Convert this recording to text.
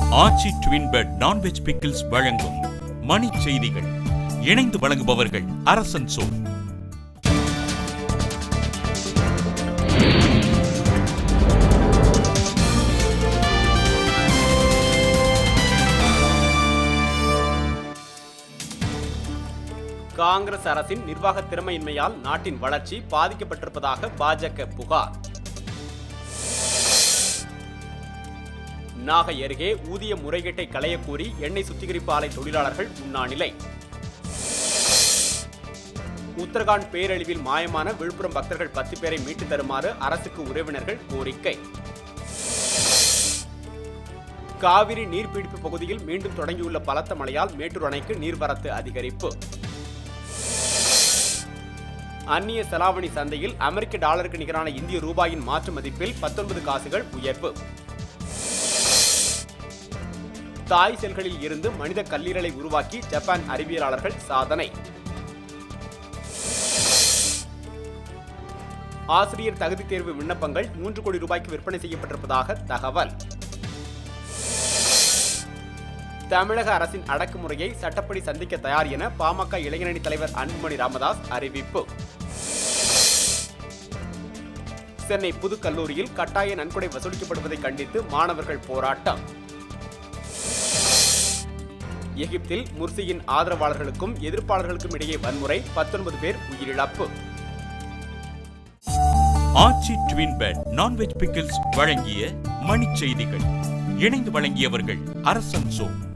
ஆச்சி ட்வின் பெட் nonveg pickles வழங்கும் மணி செய்திகள் இணைந்து வழங்குபவர்கள் அரசன் சோ காங்கிரஸ் அரசின் நிர்வாக திறமையின்மையால் நாட்டின் வளர்ச்சி பாதிக்கப்பட்டிருப்பதாக பாஜக புகார் நாகை அருகே ஊதிய முறைகேட்டை களையக் கோரி எண்ணெய் சுத்திகரிப்பு ஆலை தொழிலாளர்கள் உண்ணாநிலை உத்தரகாண்ட் பேரழிவில் மாயமான விழுப்புரம் பக்தர்கள் பத்து பேரை மீட்டு தருமாறு அரசுக்கு உறவினர்கள் கோரிக்கை காவிரி நீர்பிடிப்பு பகுதியில் மீண்டும் தொடங்கியுள்ள பலத்த மழையால் மேட்டூர் அணைக்கு நீர்வரத்து அதிகரிப்பு அந்நிய செலாவணி சந்தையில் அமெரிக்க டாலருக்கு நிகரான இந்திய ரூபாயின் மாற்று மதிப்பில் பத்தொன்பது காசுகள் உயர்வு தாய் செல்களில் இருந்து மனித கல்லீரலை உருவாக்கி ஜப்பான் அறிவியலாளர்கள் சாதனை ஆசிரியர் தகுதி தேர்வு விண்ணப்பங்கள் மூன்று கோடி ரூபாய்க்கு விற்பனை செய்யப்பட்டிருப்பதாக தகவல் தமிழக அரசின் அடக்குமுறையை சட்டப்படி சந்திக்க தயார் என பாமக இளைஞரணி தலைவர் அன்புமணி ராமதாஸ் அறிவிப்பு சென்னை புதுக்கல்லூரியில் கட்டாய நன்கொடை வசூலிக்கப்படுவதை கண்டித்து மாணவர்கள் போராட்டம் எகிப்தில் முர்சியின் ஆதரவாளர்களுக்கும் எதிர்ப்பாளர்களுக்கும் இடையே வன்முறை பத்தொன்பது பேர் உயிரிழப்பு ஆச்சி ட்வின் பெட் நான்வெஜ் பிக்கிள்ஸ் வழங்கிய மணி செய்திகள் இணைந்து வழங்கியவர்கள் அரசன் சோ